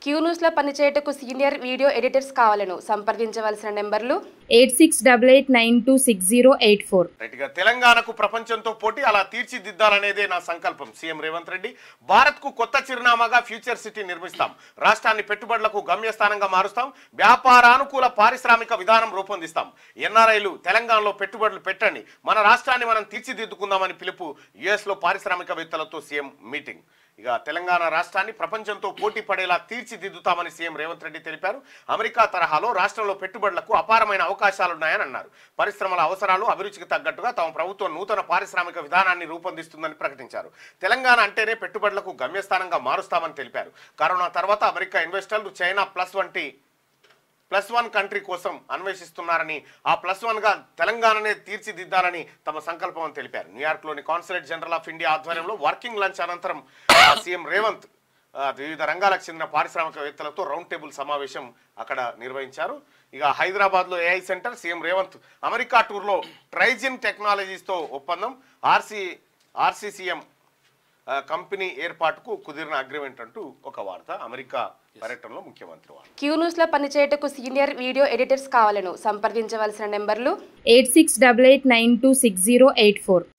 queue న్యూస్లో పనిచేయటకు senior video editors కావాలను సంప్రదించవలసిన నెంబర్లు eight six double eight nine two six zero eight four రైట్గా తెలంగాణకు ప్రపంచంతో పోటీ అలా తీర్చిదిద్దాలనేదే నా సంకల్పం సీఎం రేవంత్ రెడ్డి భారత్ కు కొత్త చిరునామాగా ఫ్యూచర్ సిటీ నిర్మిస్తాం రాష్ట్రాన్ని పెట్టుబడులకు గమ్యస్థానంగా మారుస్తాం వ్యాపారానుకూల పారిశ్రామిక విధానం రూపొందిస్తాం ఎన్ఆర్ఐలు తెలంగాణలో పెట్టుబడులు పెట్టండి మన రాష్ట్రాన్ని మనం తీర్చిదిద్దుకుందామని పిలుపు యుఎస్ లో పారిశ్రామికవేత్తలతో సీఎం మీటింగ్ ఇక తెలంగాణ రాష్ట్రాన్ని ప్రపంచంతో పోటీ పడేలా తీర్చిదిద్దుతామని సీఎం రేవంత్ రెడ్డి తెలిపారు అమెరికా తరహాలో రాష్ట్రంలో పెట్టుబడులకు అపారమైన అవకాశాలున్నాయని అన్నారు పరిశ్రమల అవసరాలు అభిరుచికి తగ్గట్టుగా తమ ప్రభుత్వం నూతన పారిశ్రామిక విధానాన్ని రూపొందిస్తుందని ప్రకటించారు తెలంగాణ అంటేనే పెట్టుబడులకు గమ్యస్థానంగా మారుస్తామని తెలిపారు కరోనా తర్వాత అమెరికా ఇన్వెస్టర్లు చైనా ప్లస్ వంటి ప్లస్ వన్ కంట్రీ కోసం అన్వేషిస్తున్నారని ఆ ప్లస్ వన్ గా తెలంగాణనే తీర్చిదిద్దాలని తమ సంకల్పం అని తెలిపారు న్యూయార్క్ లోని కాన్సులేట్ జనరల్ ఆఫ్ ఇండియా ఆధ్వర్యంలో వర్కింగ్ లంచ్ అనంతరం ఆ, సీఎం రేవంత్ ఆ, వివిధ రంగాలకు చెందిన పారిశ్రామికవేత్తలతో రౌండ్ టేబుల్ సమావేశం అక్కడ నిర్వహించారు ఇక హైదరాబాద్ లో AI centre CM Revanth America టూర్లో ట్రైజిన్ టెక్నాలజీస్తో ఒప్పందం ఆర్సీ ఆర్సీసీఎం ఆ, కంపెనీ ఏర్పాటుకు కుదిరిన అగ్రిమెంట్ అంటూ ఒక వార్త అమెరికా పర్యటనలో ముఖ్యమంత్రి వార్త క్యూ న్యూస్లో పనిచేయటకు సీనియర్ వీడియో ఎడిటర్స్ కావాలను సంప్రదించవలసిన నెంబర్లు eight six double eight nine two six zero eight four